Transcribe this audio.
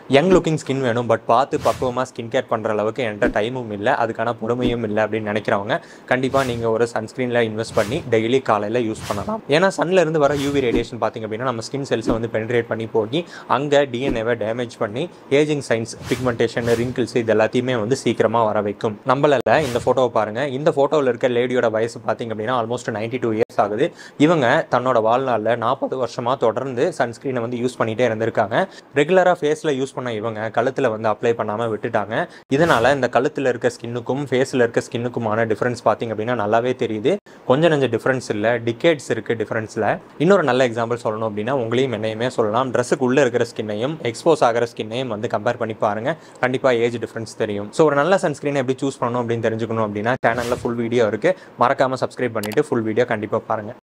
young looking skin வேணும் but பார்த்து பக்குவமாக ஸ்கின் கேர் பண்ணுற அளவுக்கு என்கிட்ட டைமும் இல்லை அதுக்கான பொறுமையும் இல்லை அப்படின்னு நினைக்கிறவங்க கண்டிப்பாக நீங்கள் ஒரு சன்ஸ்க்ரீனில் இன்வெஸ்ட் பண்ணி டெய்லி காலையில் யூஸ் பண்ணலாம் ஏன்னா சன்ல இருந்து வர யூவி ரேடியேஷன் பார்த்திங்க அப்படின்னா நம்ம ஸ்கின் செல்ஸை வந்து பென்ட்ரேட் பண்ணி போய் அங்கே டிஎன்ஏவை டேமேஜ் பண்ணி ஏஜிங் சைன்ஸ் பிக்மெண்டேஷன் ரிங்கிள்ஸ் இது எல்லாத்தையுமே வந்து சீக்கிரமாக வர வைக்கும் நம்மள இந்த ஃபோட்டோவை பாருங்கள் இந்த ஃபோட்டோவில் இருக்க லேடியோட வயசு பார்த்திங்க அப்படின்னா ஆல்மோஸ்ட் நைன்டி டூ இயர்ஸ் ஆகுது இவங்க தன்னோட வாழ்நாளில் நாற்பது வருஷமாக தொடர்ந்து சன்ஸ்க்ரீனை வந்து யூஸ் பண்ணிகிட்டே இருந்திருக்காங்க ரெகுலராக ஃபேஸில் யூஸ் பண்ண இவங்க கழுத்தில் வந்து அப்ளை பண்ணாமல் விட்டுட்டாங்க இதனால் இந்த கழுத்தில் இருக்க ஸ்கின்னுக்கும் ஃபேஸில் இருக்க ஸ்கின்னுக்குமான டிஃப்ரென்ஸ் பார்த்திங்க அப்படின்னா நல்லாவே தெரியுது கொஞ்சம் நஞ்சம் டிஃப்ரென்ஸ் இல்லை டிகேட்ஸ் இருக்குது டிஃப்ரென்ஸில் இன்னொரு நல்ல எக்ஸாம்பிள் சொல்லணும் அப்படின்னா உங்களையும் என்னையுமே சொல்லலாம் ட்ரெஸ்ஸுக்கு உள்ளே இருக்கிற ஸ்கின்னையும் எக்ஸ்போஸ் ஆகிற ஸ்கின்னையும் வந்து கம்பேர் பண்ணி பாருங்கள் கண்டிப்பாக ஏஜ் டிஃப்ரென்ஸ் தெரியும் ஸோ ஒரு நல்ல சன்ஸ்க்ரீனை எப்படி சூஸ் பண்ணணும் அப்படின்னு தெரிஞ்சுக்கணும் அப்படின்னா சேனலில் ஃபுல் வீடியோ இருக்குது மறக்காமல் சப்ஸ்கிரைப் பண்ணிவிட்டு ஃபுல் வீடியோ கண்டிப்பாக பாருங்கள்